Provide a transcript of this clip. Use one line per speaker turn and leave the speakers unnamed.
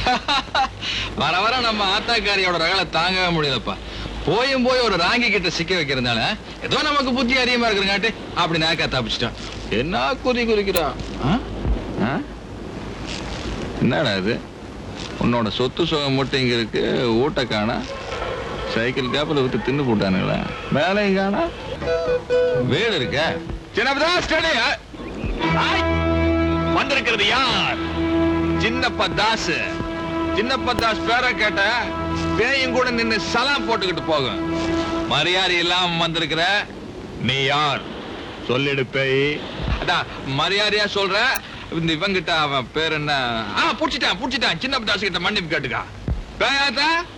வர வர நம்ம ஆத்தாக்காரியோட ரகலை தாங்கவே முடியலப்பா போயும் போய் ஒரு ராங்கி கிட்ட சிக்க வைக்கிறதுனால ஏதோ நமக்கு புத்தி அதிகமா இருக்கிறங்காட்டி அப்படி நாக்கா தப்பிச்சிட்டான் என்ன குறி குறிக்கிறா ஆ? ஆ? என்னடா இது உன்னோட சொத்து சுகம் மட்டும் இங்க இருக்கு ஊட்ட காணா சைக்கிள் கேப்பில் விட்டு தின்னு போட்டானுங்களா வேலையும் காணா வீடு இருக்க சின்னப்பதா ஸ்டடி வந்திருக்கிறது யார் சின்னப்ப தாஸ் சின்னப்ப தாஸ் பேரை கேட்ட பேயும் கூட நின்னு சலாம் போட்டுக்கிட்டு போகும் மரியாதை இல்லாம வந்திருக்கிற நீ யார் சொல்லிடு பேய் அதான் மரியாதையா சொல்ற இந்த இவங்கிட்ட அவன் பேர் என்ன ஆ புடிச்சிட்டான் புடிச்சிட்டான் சின்னப்ப தாஸ் கிட்ட மன்னிப்பு கேட்டுக்கா பேயாத்தா